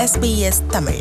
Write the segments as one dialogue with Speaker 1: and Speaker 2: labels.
Speaker 1: SBS Tamil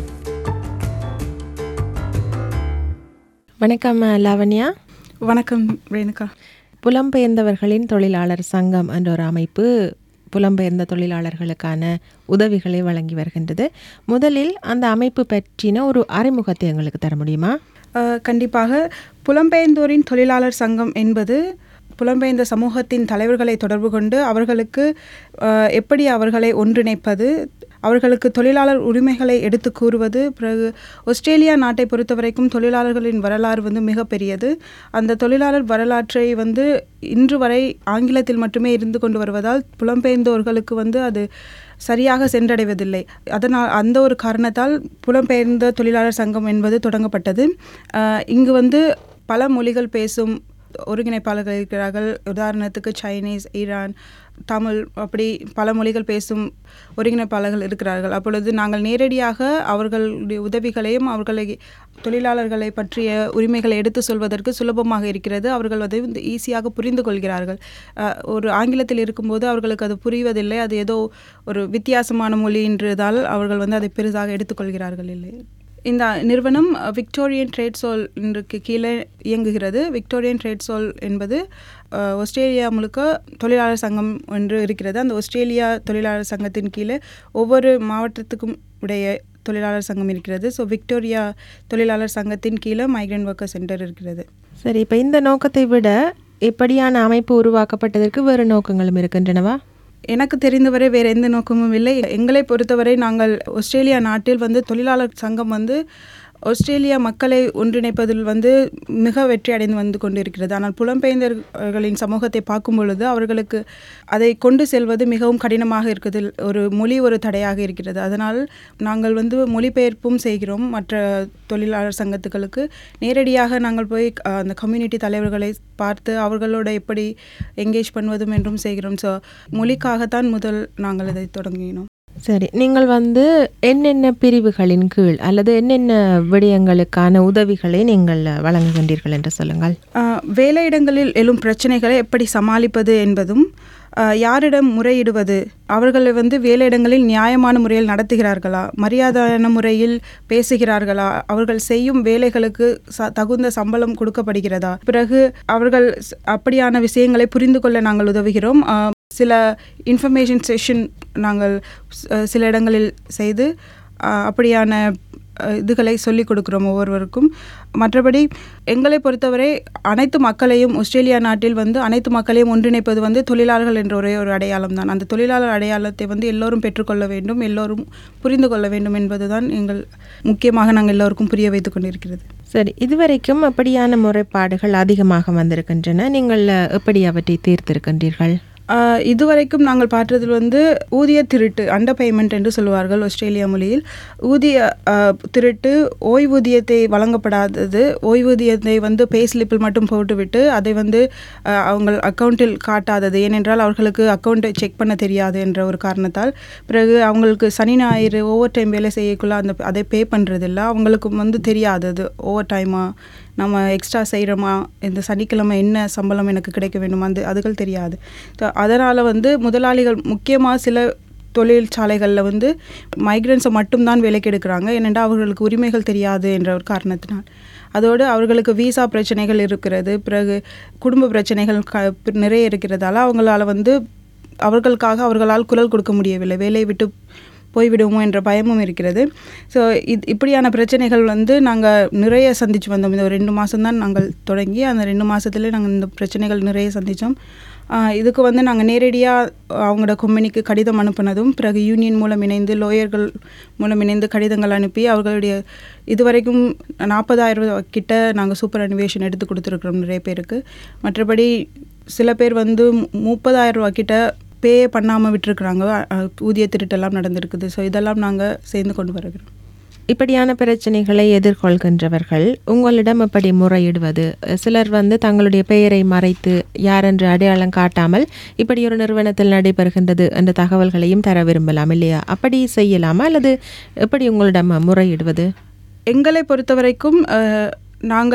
Speaker 2: வணக்கம் லாவண்யா
Speaker 3: வணக்கம் ரேணுகா
Speaker 2: புலம்பெயர்ந்தவர்களின் தொழிலாளர் சங்கம் என்ற ஒரு அமைப்பு புலம்பெயர்ந்த தொழிலாளர்களுக்கான உதவிகளை வழங்கி வருகின்றது முதலில் அந்த அமைப்பு பற்றின ஒரு அறிமுகத்தை எங்களுக்கு தர முடியுமா
Speaker 3: அஹ், கண்டிப்பாக புலம்பெயர்ந்தோரின் தொழிலாளர் சங்கம் என்பது புலம்பெயர்ந்த சமூகத்தின் தலைவர்களை தொடர்பு கொண்டு அவர்களுக்கு அஹ், எப்படி அவர்களை ஒன்றிணைப்பது அவர்களுக்கு தொழிலாளர் உரிமைகளை எடுத்து கூறுவது பிறகு ஆஸ்திரேலியா நாட்டை பொறுத்தவரைக்கும் தொழிலாளர்களின் வரலாறு வந்து மிகப்பெரியது அந்த தொழிலாளர் வரலாற்றை வந்து இன்று வரை ஆங்கிலத்தில் மட்டுமே இருந்து கொண்டு வருவதால் புலம்பெயர்ந்தோர்களுக்கு வந்து அது சரியாக சென்றடைவதில்லை அதனால் அந்த ஒரு காரணத்தால் புலம்பெயர்ந்த தொழிலாளர் சங்கம் என்பது தொடங்கப்பட்டது அஹ், இங்கு வந்து பல மொழிகள் பேசும் ஒருங்கிணைப்பாளர்கள் இருக்கிறார்கள் உதாரணத்துக்கு சைனீஸ் ஈரான் தமிழ் அப்படி பல மொழிகள் பேசும் ஒருங்கிணைப்பாளர்கள் இருக்கிறார்கள் அப்பொழுது நாங்கள் நேரடியாக அவர்களுடைய உதவிகளையும் அவர்களை தொழிலாளர்களை பற்றிய உரிமைகளை எடுத்து சொல்வதற்கு சுலபமாக இருக்கிறது அவர்கள் அதை வந்து ஈஸியாக புரிந்து கொள்கிறார்கள் அஹ், ஒரு ஆங்கிலத்தில் இருக்கும்போது அவர்களுக்கு அது புரிவதில்லை அது ஏதோ ஒரு வித்தியாசமான மொழி என்றதால் அவர்கள் வந்து அதை பெரிதாக எடுத்துக்கொள்கிறார்கள் இல்லை இந்த நிறுவனம் அஹ், விக்டோரியன் ட்ரேட் சோல் இன்றைக்கு கீழே இயங்குகிறது விக்டோரியன் ட்ரேட் சோல் என்பது அஹ், ஆஸ்திரேலியா முழுக்க தொழிலாளர் சங்கம் ஒன்று இருக்கிறது அந்த ஆஸ்திரேலியா தொழிலாளர் சங்கத்தின் கீழே ஒவ்வொரு மாவட்டத்துக்கும் உடைய தொழிலாளர் சங்கம் இருக்கிறது ஸோ விக்டோரியா தொழிலாளர் சங்கத்தின் கீழே மைக்ரண்ட் ஒர்க்கர் சென்டர் இருக்கிறது
Speaker 2: சரி இப்போ இந்த நோக்கத்தை விட இப்படியான அமைப்பு உருவாக்கப்பட்டதற்கு வேறு நோக்கங்களும் இருக்கின்றனவா
Speaker 3: எனக்கு தெரிந்தவரை வேறு எந்த நோக்கமும் இல்லை எங்களை பொறுத்தவரை நாங்கள் ஆஸ்திரேலியா நாட்டில் வந்து தொழிலாளர் சங்கம் வந்து ஆஸ்திரேலியா மக்களை ஒன்றிணைப்பதில் வந்து மிக வெற்றி அடைந்து வந்து கொண்டிருக்கிறது ஆனால் புலம்பெயர்ந்தவர்களின் சமூகத்தை பார்க்கும் பொழுது அவர்களுக்கு அதை கொண்டு செல்வது மிகவும் கடினமாக இருக்குது ஒரு மொழி ஒரு தடையாக இருக்கிறது அதனால் நாங்கள் வந்து மொழிபெயர்ப்பும் செய்கிறோம் மற்ற தொழிலாளர் சங்கத்துகளுக்கு நேரடியாக நாங்கள் போய் அஹ், அந்த கம்யூனிட்டி தலைவர்களை பார்த்து அவர்களோட எப்படி எங்கேஜ் பண்ணுவதும் என்றும் செய்கிறோம் ஸோ மொழிக்காகத்தான் முதல் நாங்கள் இதை தொடங்கினோம்
Speaker 2: சரி நீங்கள் வந்து என்னென்ன பிரிவுகளின் கீழ் அல்லது என்னென்ன விடயங்களுக்கான உதவிகளை நீங்கள் வழங்குகின்றீர்கள் என்று சொல்லுங்கள்
Speaker 3: ஆஹ், வேலையிடங்களில் எழும் பிரச்சனைகளை எப்படி சமாளிப்பது என்பதும் ஆஹ், யாரிடம் முறையிடுவது அவர்களை வந்து வேலையிடங்களில் நியாயமான முறையில் நடத்துகிறார்களா மரியாதையான முறையில் பேசுகிறார்களா அவர்கள் செய்யும் வேலைகளுக்கு ச தகுந்த சம்பளம் கொடுக்கப்படுகிறதா பிறகு அவர்கள் ஸ்- அப்படியான விஷயங்களை புரிந்து கொள்ள நாங்கள் உதவுகிறோம் ஆஹ், சில இன்ஃபர்மேஷன் செஷன் நாங்கள் ஸ்- சில இடங்களில் செய்து ஆஹ், அப்படியான அஹ், இதுகளை சொல்லிக் கொடுக்குறோம் ஒவ்வொருவருக்கும் மற்றபடி எங்களை பொறுத்தவரை அனைத்து மக்களையும் ஆஸ்திரேலியா நாட்டில் வந்து அனைத்து மக்களையும் ஒன்றிணைப்பது வந்து தொழிலாளர்கள் என்ற ஒரே ஒரு அடையாளம் தான் அந்த தொழிலாளர் அடையாளத்தை வந்து எல்லோரும் பெற்றுக்கொள்ள வேண்டும் எல்லோரும் புரிந்து கொள்ள வேண்டும் என்பதுதான் எங்கள் முக்கியமாக நாங்கள் எல்லோருக்கும் புரிய வைத்துக் கொண்டிருக்கிறது
Speaker 2: சரி இதுவரைக்கும் அப்படியான முறைப்பாடுகள் அதிகமாக வந்திருக்கின்றன நீங்கள் எப்படி அவற்றை தீர்த்திருக்கின்றீர்கள்
Speaker 3: ஆஹ் இதுவரைக்கும் நாங்கள் பார்த்ததில் வந்து ஊதிய திருட்டு அண்டர் பேமெண்ட் என்று சொல்லுவார்கள் ஆஸ்திரேலியா மொழியில் ஊதிய ஆஹ், திருட்டு ஓய்வூதியத்தை வழங்கப்படாதது ஓய்வூதியத்தை வந்து பே ஸ்லிப்பில் மட்டும் போட்டுவிட்டு அதை வந்து ஆஹ், அவங்க அக்கௌண்ட்டில் காட்டாதது ஏனென்றால் அவர்களுக்கு அக்கௌண்ட்டை செக் பண்ண தெரியாது என்ற ஒரு காரணத்தால் பிறகு அவங்களுக்கு சனி ஞாயிறு ஓவர் டைம் வேலை செய்யக்குள்ள அந்த அதை பே பண்ணுறதில்ல அவங்களுக்கு வந்து தெரியாது அது ஓவர் டைமா நம்ம எக்ஸ்ட்ரா செய்கிறோமா இந்த சனிக்கிழமை என்ன சம்பளம் எனக்கு கிடைக்க வேண்டுமா அந்த அதுகள் தெரியாது அதனால் வந்து முதலாளிகள் முக்கியமாக சில தொழிற்சாலைகளில் வந்து மைக்ரன்ஸை மட்டும்தான் வேலைக்கு எடுக்கிறாங்க ஏனென்றால் அவர்களுக்கு உரிமைகள் தெரியாது என்ற ஒரு காரணத்தினால் அதோடு அவர்களுக்கு விசா பிரச்சனைகள் இருக்கிறது பிறகு குடும்ப பிரச்சனைகள் க நிறைய இருக்கிறதால அவங்களால வந்து அவர்களுக்காக அவர்களால் குரல் கொடுக்க முடியவில்லை வேலையை விட்டு போய்விடுவோமோ என்ற பயமும் இருக்கிறது ஸோ இது இப்படியான பிரச்சனைகள் வந்து நாங்கள் நிறைய சந்திச்சு வந்தோம் இந்த ஒரு ரெண்டு மாதம்தான் நாங்கள் தொடங்கி அந்த ரெண்டு மாதத்துல நாங்கள் இந்த பிரச்சனைகள் நிறைய சந்தித்தோம் இதுக்கு வந்து நாங்கள் நேரடியாக அவங்களோட கம்பெனிக்கு கடிதம் அனுப்பினதும் பிறகு யூனியன் மூலம் இணைந்து லோயர்கள் மூலம் இணைந்து கடிதங்கள் அனுப்பி அவர்களுடைய இதுவரைக்கும் நாற்பதாயிரம் ரூபாய் கிட்ட நாங்கள் சூப்பர் அனிவேஷன் எடுத்து கொடுத்துருக்குறோம் நிறைய பேருக்கு மற்றபடி சில பேர் வந்து முப்பதாயிரம் ரூபா கிட்ட பே பண்ணாமல் விட்டுருக்குறாங்க அஹ், ஊதிய திருட்டெல்லாம் நடந்திருக்குது ஸோ இதெல்லாம் நாங்கள் சேர்ந்து கொண்டு வருகிறோம்
Speaker 2: இப்படியான பிரச்சனைகளை எதிர்கொள்கின்றவர்கள் உங்களிடம் எப்படி முறையிடுவது சிலர் வந்து தங்களுடைய பெயரை மறைத்து யாரென்று அடையாளம் காட்டாமல் இப்படி ஒரு நிறுவனத்தில் நடைபெறுகின்றது என்ற தகவல்களையும் தர விரும்பலாம் இல்லையா அப்படி செய்யலாமா அல்லது எப்படி உங்களிடம் முறையிடுவது
Speaker 3: எங்களை பொறுத்த வரைக்கும் அஹ், நாங்கள்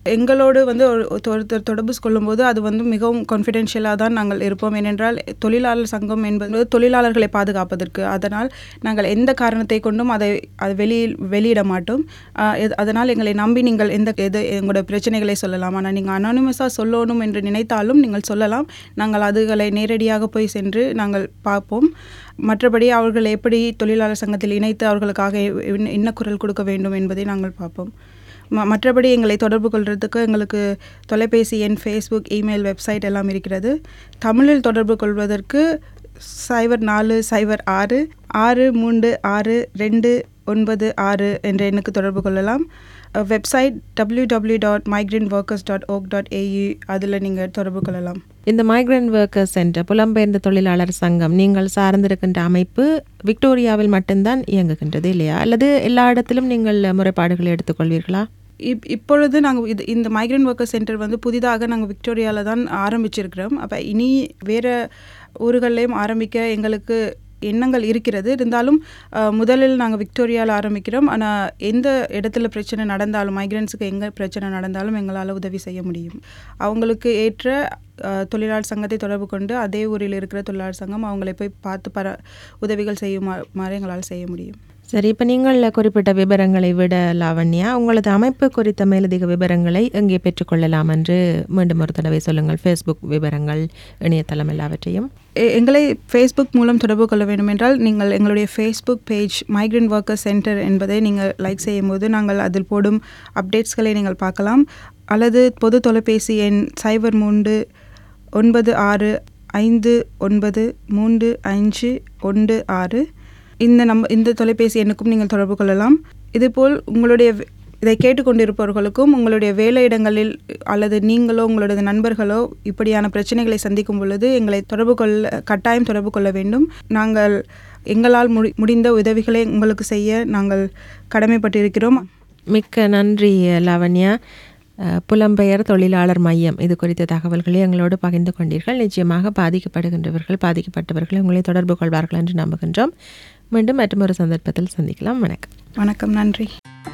Speaker 3: எங்களோடு வந்து ஒரு- ஒருத்தர் தொடர்பு கொள்ளும்போது அது வந்து மிகவும் கான்ஃபிடென்ஷியலாக தான் நாங்கள் இருப்போம் ஏனென்றால் தொழிலாளர் சங்கம் என்பது தொழிலாளர்களை பாதுகாப்பதற்கு அதனால் நாங்கள் எந்த காரணத்தை கொண்டும் அதை அது வெளியில் வெளியிட மாட்டோம் ஆஹ் எது- அதனால் எங்களை நம்பி நீங்கள் எந்த எது எங்களோட பிரச்சனைகளை சொல்லலாம் ஆனால் நீங்கள் அனானிமஸாக சொல்லணும் என்று நினைத்தாலும் நீங்கள் சொல்லலாம் நாங்கள் அதுகளை நேரடியாக போய் சென்று நாங்கள் பார்ப்போம் மற்றபடி அவர்கள் எப்படி தொழிலாளர் சங்கத்தில் இணைத்து அவர்களுக்காக என்ன- என்ன குரல் கொடுக்க வேண்டும் என்பதை நாங்கள் பார்ப்போம் ம மற்றபடி எங்களை தொடர்பு கொள்வதற்கு எங்களுக்கு தொலைபேசி எண் ஃபேஸ்புக் இமெயில் வெப்சைட் எல்லாம் இருக்கிறது தமிழில் தொடர்பு கொள்வதற்கு சைபர் நாலு சைபர் ஆறு ஆறு மூன்று ஆறு ரெண்டு ஒன்பது ஆறு என்ற எண்ணுக்கு தொடர்பு கொள்ளலாம் website W W dot migrant workers dot org dot AU அதில் நீங்கள் தொடர்பு கொள்ளலாம்
Speaker 2: இந்த மைக்ரண்ட் ஒர்க்கர்ஸ் என்ற புலம்பெயர்ந்த தொழிலாளர் சங்கம் நீங்கள் சார்ந்திருக்கின்ற அமைப்பு விக்டோரியாவில் மட்டும்தான் இயங்குகின்றது இல்லையா அல்லது எல்லா இடத்திலும் நீங்கள் முறைப்பாடுகளை எடுத்துக்கொள்வீர்களா
Speaker 3: இப் இப்பொழுது நாங்கள் இது இந்த மைக்ரேண்ட் ஒர்க்கர் சென்டர் வந்து புதிதாக நாங்கள் விக்டோரியாவில் தான் ஆரம்பிச்சிருக்கிறோம் அப்போ இனி வேறு ஊர்கள்லேயும் ஆரம்பிக்க எங்களுக்கு எண்ணங்கள் இருக்கிறது இருந்தாலும் அஹ், முதலில் நாங்கள் விக்டோரியாவில் ஆரம்பிக்கிறோம் ஆனால் எந்த இடத்துல பிரச்சனை நடந்தாலும் மைக்ரன்ஸுக்கு எங்கே பிரச்சனை நடந்தாலும் எங்களால் உதவி செய்ய முடியும் அவங்களுக்கு ஏற்ற அஹ், தொழிலாளர் சங்கத்தை தொடர்பு கொண்டு அதே ஊரில் இருக்கிற தொழிலாளர் சங்கம் அவங்களை போய் பார்த்து பர உதவிகள் செய்யுமாறு எங்களால் செய்ய முடியும்
Speaker 2: சரி இப்போ நீங்கள் குறிப்பிட்ட விவரங்களை விட லாவண்யா உங்களது அமைப்பு குறித்த மேலதிக விவரங்களை எங்கே பெற்றுக்கொள்ளலாம் என்று மீண்டும் ஒரு தடவை சொல்லுங்கள் ஃபேஸ்புக் விவரங்கள் இணையதளம் எல்லாவற்றையும்
Speaker 3: எ- எங்களை ஃபேஸ்புக் மூலம் தொடர்பு கொள்ள வேண்டும் என்றால் நீங்கள் எங்களுடைய Facebook page migrant worker centre என்பதை நீங்கள் லைக் செய்யும்போது நாங்கள் அதில் போடும் அப்டேட்ஸ்களை நீங்கள் பார்க்கலாம் அல்லது பொது தொலைபேசி எண் சைபர் மூன்று ஒன்பது ஆறு ஐந்து ஒன்பது மூன்று அஞ்சு ஒன்று ஆறு இந்த நம்ப இந்த தொலைபேசி எண்ணுக்கும் நீங்கள் தொடர்பு கொள்ளலாம் இதுபோல் உங்களுடைய வே- இதை கேட்டுக்கொண்டிருப்பவர்களுக்கும் உங்களுடைய வேலையிடங்களில் அல்லது நீங்களோ உங்களுடைய நண்பர்களோ இப்படியான பிரச்சனைகளை சந்திக்கும் பொழுது எங்களை தொடர்பு கொள்ள கட்டாயம் தொடர்பு கொள்ள வேண்டும் நாங்கள் எங்களால் முடி முடிந்த உதவிகளை உங்களுக்கு செய்ய நாங்கள் கடமைப்பட்டிருக்கிறோம்
Speaker 2: மிக்க நன்றி லாவண்யா அஹ், புலம்பெயர் தொழிலாளர் மையம் இது குறித்த தகவல்களை எங்களோடு பகிர்ந்து கொண்டீர்கள் நிச்சயமாக பாதிக்கப்படுகின்றவர்கள் பாதிக்கப்பட்டவர்கள் உங்களை தொடர்பு கொள்வார்கள் என்று நம்புகின்றோம் மீண்டும் மற்றொரு சந்தர்ப்பத்தில் சந்திக்கலாம் வணக்கம்
Speaker 3: வணக்கம் நன்றி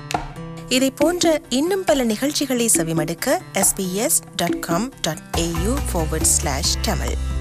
Speaker 1: இதை போன்ற இன்னும் பல நிகழ்ச்சிகளை செவிமடுக்க sbs.com.au forward slash tamil